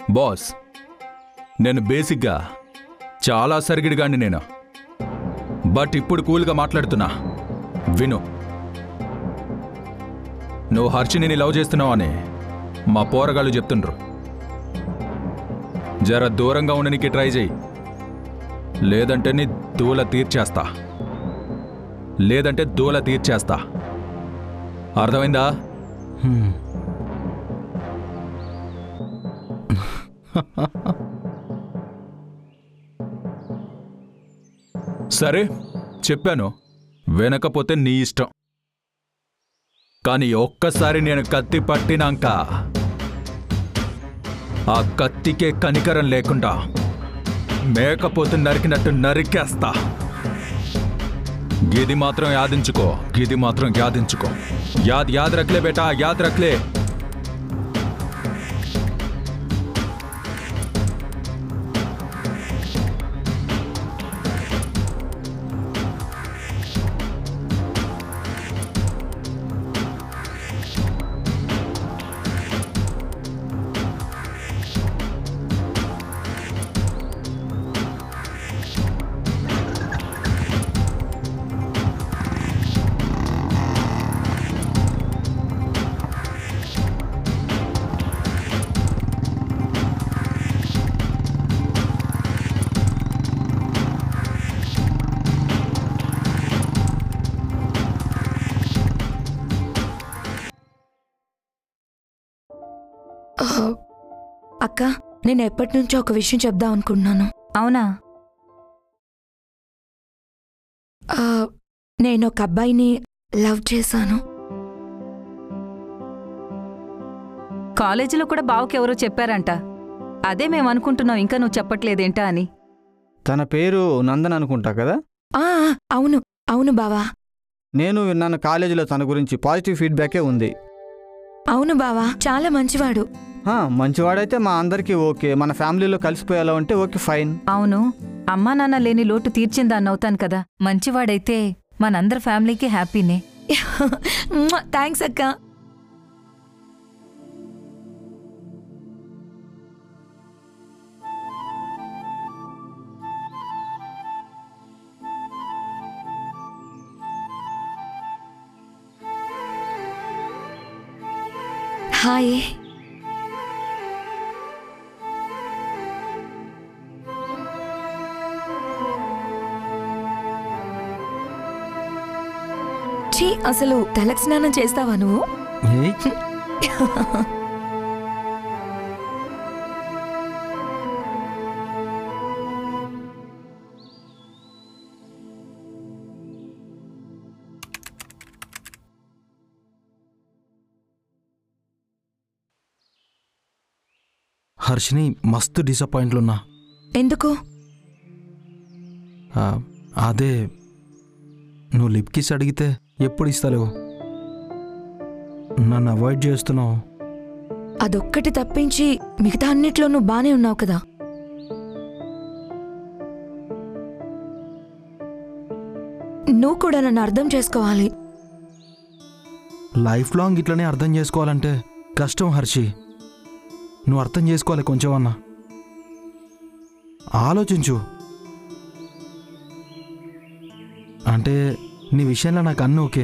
Boss నేను బేసిక్గా చాలా సరిగిడిగాండి నేను బట్ ఇప్పుడు కూల్గా మాట్లాడుతున్నా విను నువ్వు హర్షిని లవ్ చేస్తున్నావు అని మా పోరగాళ్ళు చెప్తుండ్రు జర దూరంగా ఉండనికి ట్రై చేయి లేదంటే నీ దూల తీర్చేస్తా లేదంటే దూల తీర్చేస్తా అర్థమైందా హ్మ్. సరే చెప్పాను వినకపోతే నీ ఇష్టం కానీ ఒక్కసారి నేను కత్తి పట్టినాక ఆ కత్తికే కనికరం లేకుండా మేకపోతే నరికినట్టు నరికేస్తా గిది మాత్రం యాదించుకో గిది మాత్రం యాదించుకో యాద్ యాద్ రక్లే బేటా యాద్ రక్లే ఆ, అక్క నేను ఎప్పటి నుంచో ఒక విషయం చెప్దాం అనుకుంటున్నాను అవునా ఆ, నేను ఒక అబ్బాయిని లవ్ చేశాను కాలేజీలో కూడా బావకి ఎవరో చెప్పారంట అదే మేము అనుకుంటున్నాం ఇంకా నువ్వు చెప్పట్లేదేంటా అని తన పేరు నందన్ అనుకుంటా కదా ఆ, ఆ, అవును అవును బావా నేను విన్నాను కాలేజీలో తన గురించి పాజిటివ్ ఫీడ్బ్యాకే ఉంది అవును బావా చాలా మంచివాడు ఆ, మంచివాడైతే మా అందరికీ ఓకే మన ఫ్యామిలీలో కలిసిపోయేలా ఉంటే ఓకే ఫైన్ అవును అమ్మా నాన్న లేని లోటు తీర్చిందాన్ని అవుతాను కదా మంచివాడైతే మనందరి ఫ్యామిలీకి హ్యాపీనే థ్యాంక్స్ అక్క హాయ్ ఛీ అసలు తలకి స్నానం చేస్తావా నువ్వు ఏయ్, హర్షిని మస్తు డిసప్పాయింట్లున్నా ఎందుకు ఆ, అదే నువ్వు లిప్ కిస్ అడిగితే ఎప్పుడు ఇస్తలేవు నన్ను అవాయిడ్ చేస్తున్నావు అదొక్కటి తప్పించి మిగతా అన్నిట్లో నువ్వు బానే ఉన్నావు కదా నువ్వు కూడా నన్ను అర్థం చేసుకోవాలి లైఫ్ లాంగ్ ఇట్లనే అర్థం చేసుకోవాలంటే కష్టం హర్షి నువ్వు అర్థం చేసుకోవాలి కొంచెం అన్నా ఆలోచించు అంటే నీ విషయంలో నాకు అన్నీ ఓకే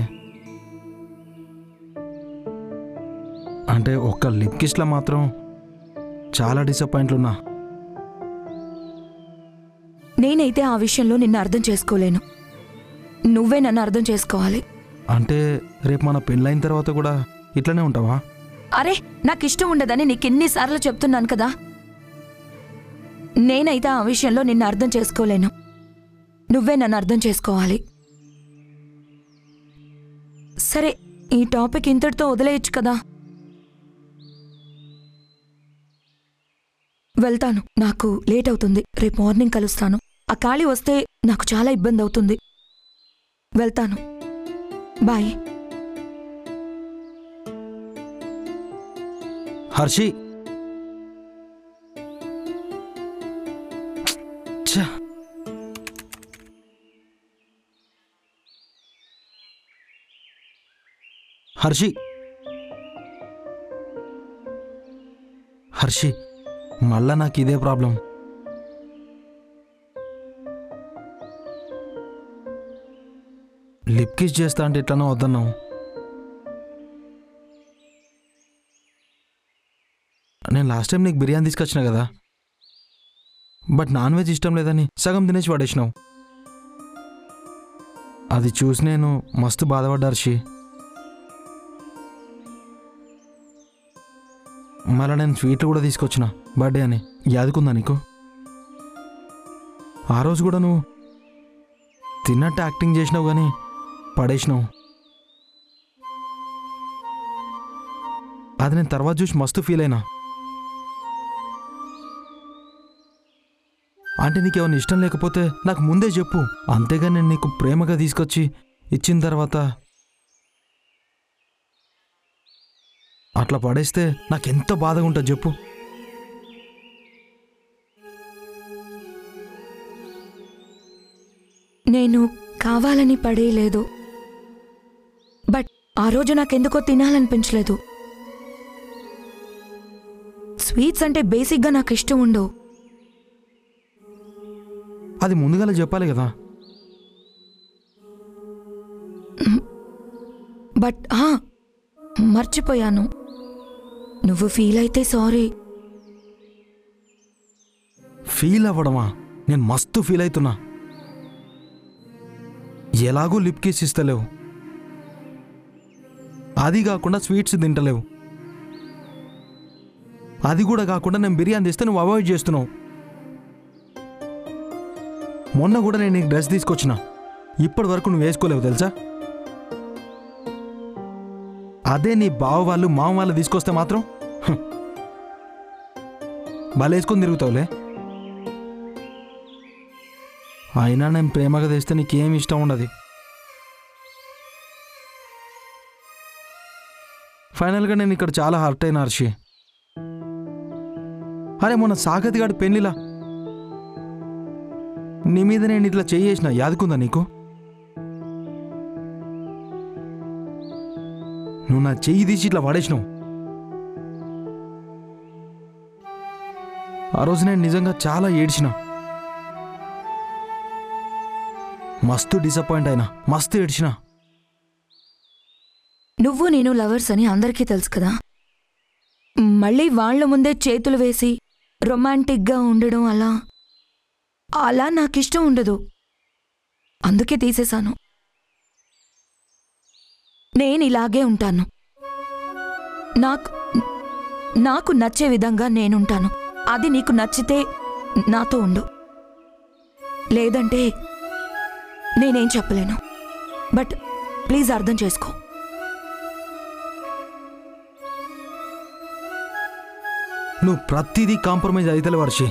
అంటే ఒక్క లిప్ కిస్లో మాత్రం చాలా డిసప్పాయింట్లు ఉన్నా నేనైతే ఆ విషయంలో నిన్ను అర్థం చేసుకోలేను నువ్వే నన్ను అర్థం చేసుకోవాలి అంటే రేపు మన పెళ్ళైన తర్వాత కూడా ఇట్లనే ఉంటావా అరే నాకు ఇష్టం ఉండదని నీకెన్నిసార్లు చెప్తున్నాను కదా నేనైతే ఆ విషయంలో నిన్ను అర్థం చేసుకోలేను నువ్వే నన్ను అర్థం చేసుకోవాలి సరే ఈ టాపిక్ ఇంతటితో వదిలేయచ్చు కదా వెళ్తాను నాకు లేట్ అవుతుంది రేపు మార్నింగ్ కలుస్తాను ఆ ఖాళీ వస్తే నాకు చాలా ఇబ్బంది అవుతుంది వెళ్తాను బాయ్ హర్షి ఛ! హర్షి హర్షి మళ్ళా నాకు ఇదే ప్రాబ్లం లిప్ కిస్ చేస్తా అంటే ఎట్లనో వద్దన్నావు నేను లాస్ట్ టైం నీకు బిర్యానీ తీసుకొచ్చిన కదా బట్ నాన్ వెజ్ ఇష్టం లేదని సగం తినేసి పడేసినావు అది చూసి నేను మస్తు బాధపడ్డా హర్షి మళ్ళీ నేను స్వీట్లు కూడా తీసుకొచ్చిన బర్త్డే అని యాదుకుందా నీకు ఆ రోజు కూడా నువ్వు తిన్నట్టు యాక్టింగ్ చేసినావు కానీ పడేసినావు అది నేను తర్వాత చూసి మస్తు ఫీల్ అయినా అంటే నీకేమైనా ఇష్టం లేకపోతే నాకు ముందే చెప్పు అంతేగాని నేను నీకు ప్రేమగా తీసుకొచ్చి ఇచ్చిన తర్వాత అట్లా పడేస్తే నాకెంత బాధగా ఉంటుంది చెప్పు నేను కావాలని పడేయలేదు బట్ ఆ రోజు నాకెందుకో తినాలనిపించలేదు స్వీట్స్ అంటే బేసిక్గా నాకు ఇష్టం ఉండవు అది ముందుగానే చెప్పాలి కదా బట్ ఆ, మర్చిపోయాను నువ్వు ఫీల్ అయితే సారీ ఫీల్ అవ్వడమా నేను మస్తు ఫీల్ అవుతున్నా ఎలాగో లిప్ కిస్ ఇస్తలేవు అది కాకుండా స్వీట్స్ తింటలేవు అది కూడా కాకుండా నేను బిర్యానీ తెస్తే నువ్వు అవాయిడ్ చేస్తున్నావు మొన్న కూడా నేను నీకు డ్రెస్ తీసుకొచ్చిన ఇప్పటి వరకు నువ్వు వేసుకోలేవు తెలుసా అదే నీ బావ వాళ్ళు మామ వాళ్ళు తీసుకొస్తే మాత్రం హ్, బలేసుకొని తిరుగుతావులే అయినా నేను ప్రేమగా తెస్తే నీకేం ఇష్టం ఉండదు ఫైనల్గా నేను ఇక్కడ చాలా హర్ట్ అయిన హర్షి అరే మొన్న సాగతి గాడి పెళ్లిలా నీ మీద నేను ఇట్లా చేయేసిన యాదుకుందా నీకు నువ్వు నా చెయ్యి తీసి ఇట్లా పడేసినావు ఆ రోజు నేను నిజంగా చాలా ఏడ్చినా మస్తు డిసప్పాయింట్ అయినా మస్తు ఏడ్చినా నువ్వు నేను లవర్స్ అని అందరికీ తెలుసు కదా మళ్ళీ వాళ్ళ ముందే చేతులు వేసి రొమాంటిక్గా ఉండడం అలా అలా నాకిష్టం ఉండదు అందుకే తీసేశాను నేను ఇలాగే ఉంటాను నాకు నాకు నచ్చే విధంగా నేనుంటాను అది నీకు నచ్చితే నాతో ఉండు లేదంటే నేనేం చెప్పలేను బట్ ప్లీజ్ అర్థం చేసుకో నువ్వు ప్రతిదీ కాంప్రమైజ్ అయితే వర్షి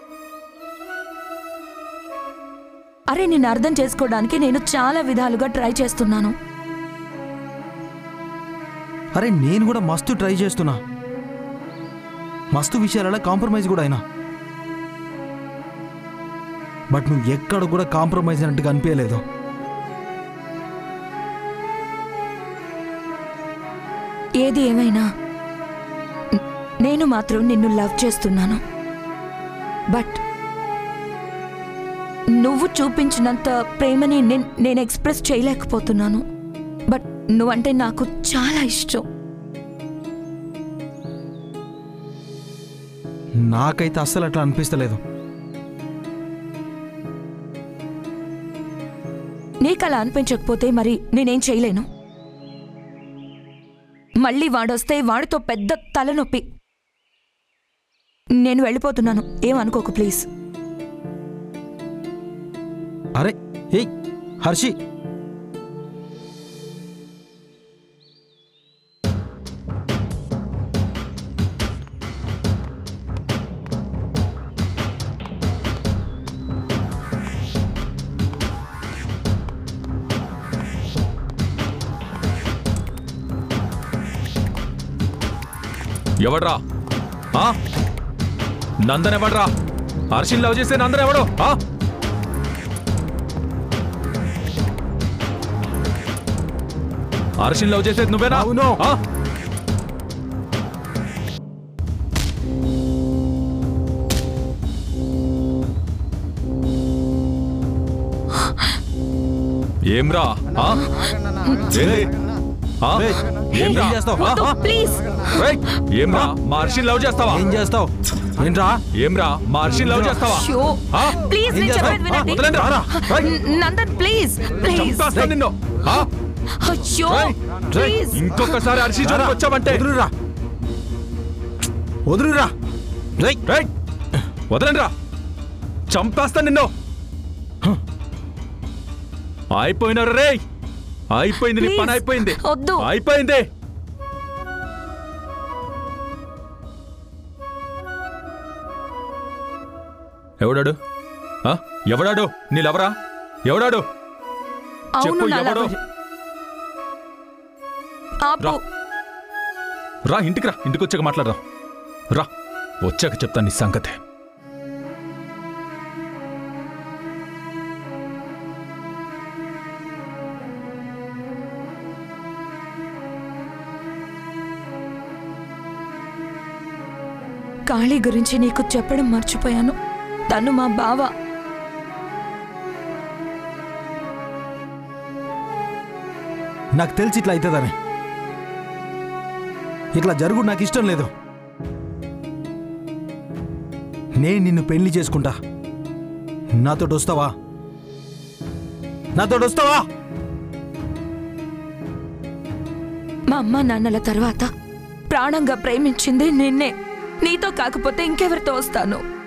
అరే నిన్ను అర్థం చేసుకోవడానికి నేను చాలా విధాలుగా ట్రై చేస్తున్నాను అరే నేను కూడా మస్తు ట్రై చేస్తున్నా మస్తు విషయాలలో కాంప్రమైజ్ కూడా అయినా బట్ నువ్వు ఎక్కడ కూడా కాంప్రమైజ్ అయినట్టుగా అనిపించలేదు ఏది ఏమైనా న- నేను మాత్రం నిన్ను లవ్ చేస్తున్నాను బట్ నువ్వు చూపించినంత ప్రేమని నేను నేను ఎక్స్ప్రెస్ చేయలేకపోతున్నాను బట్ నువ్వంటే నాకు చాలా ఇష్టం నాకైతే అస్సలు అట్లా అనిపిస్తలేదు నీకు అలా అనిపించకపోతే మరి నేనేం చేయలేను మళ్ళీ వాడొస్తే వాడితో పెద్ద తలనొప్పి నేను వెళ్ళిపోతున్నాను ఏమనుకోకు ప్లీజ్ అరే ఏయ్ హర్షి ఎవడ్రా ఆ? నందన్ ఎవడ్రా హర్షిని లవ్ చేస్తే నందన్ ఎవడు ఆ? హర్షిని లవ్ చేసేది నువ్వేనా అవును. ఆ? ఏమ్రా ఆ? ఏంది? ఆ? రేయ్, ఏమ్రా? ఏం చేస్తావ్? ఆ? వద్దు, ప్లీజ్ రేయ్, ఏమ్రా మా హర్షిని లవ్ చేస్తావా ఏం చేస్తావు ఏంట్రా ఏమ్రా మా హర్షిని లవ్ చేస్తావా షో ఆ? ప్లీజ్ ఏం నేను చేస్తావ్? చెప్పేది వినండి వదలండి, రారా. రేయ్, న- నందన్ ప్లీజ్ ప్లీజ్ చంపేస్తా నిన్ను ఆ? అయ్యో రేయ్, రేయ్, ప్లీజ్ ఇంకొకసారి హర్షి రారా. జోలికి వచ్చావంటే వదులురా వదులురా రేయ్ రేయ్, వదలండి రా చంపేస్తా నిన్ను అయిపోయినారు రే అయిపోయింది నీ Please, పని అయిపోయింది వద్దు. అయిపోయింది ఎవడాడు ఆ? ఎవడాడు నీళ్ళెవరా ఎవడాడు అవును చెప్పు నా ఎవడు lover. ఆపు రా. రా ఇంటికి రా ఇంటికి వచ్చాక మాట్లాడదాం రా వచ్చాక చెప్తాను నీ సంగతే కాళీ గురించి నీకు చెప్పడం మర్చిపోయాను తను మా బావ నాకు తెలిసి ఇట్లా అవుతుందని ఇట్లా జరుగుడు నాకు ఇష్టం లేదు నేను నిన్ను పెళ్లి చేసుకుంటా నాతోటి వస్తావా నాతోటి వస్తావా మా అమ్మ నాన్నల తర్వాత ప్రాణంగా ప్రేమించింది నిన్నే నీతో కాకపోతే ఇంకెవరితో వస్తాను